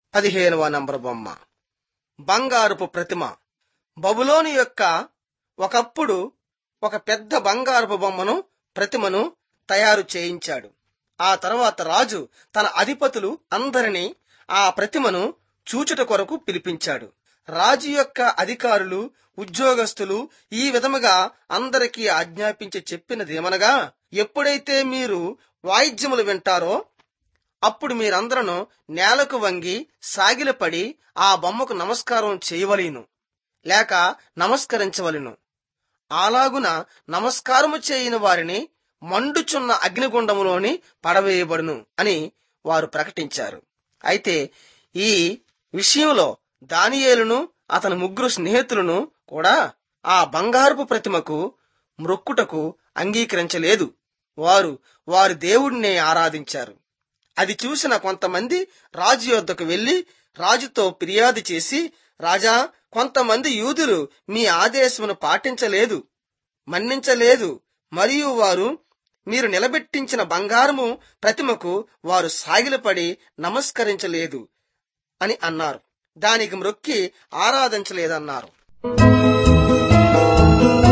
పదిహేనవ నంబర్ బొమ్మ బంగారపు ప్రతిమ బబులోని యొక్క ఒకప్పుడు ఒక పెద్ద బంగారపు బొమ్మను ప్రతిమను తయారు చేయించాడు ఆ తర్వాత రాజు తన అధిపతులు అందరినీ ఆ ప్రతిమను చూచుట కొరకు పిలిపించాడు రాజు యొక్క అధికారులు ఉద్యోగస్తులు ఈ విధముగా అందరికీ ఆజ్ఞాపించి చెప్పినదేమనగా ఎప్పుడైతే మీరు వాయిద్యములు వింటారో అప్పుడు మీరందరూ నేలకు వంగి సాగిలపడి ఆ బొమ్మకు నమస్కారం చేయవలేను లేక నమస్కరించవలెను అలాగున నమస్కారము చేయని వారిని మండుచున్న అగ్నిగుండములోని పడవేయబడును అని వారు ప్రకటించారు అయితే ఈ విషయంలో దానియేలును అతని ముగ్గురు స్నేహితులను కూడా ఆ బంగారపు ప్రతిమకు మ్రొక్కుటకు అంగీకరించలేదు వారు వారి దేవుడినే ఆరాధించారు అది చూసిన కొంతమంది రాజు యొద్దకు వెళ్లి రాజుతో ఫిర్యాదు చేసి రాజా కొంతమంది యూదులు మీ ఆదేశమును పాటించలేదు మన్నించలేదు మరియు వారు మీరు నిలబెట్టించిన బంగారము ప్రతిమకు వారు సాగిలపడి నమస్కరించలేదు అని అన్నారు దానికి మ్రొక్కి ఆరాధించలేదన్నారు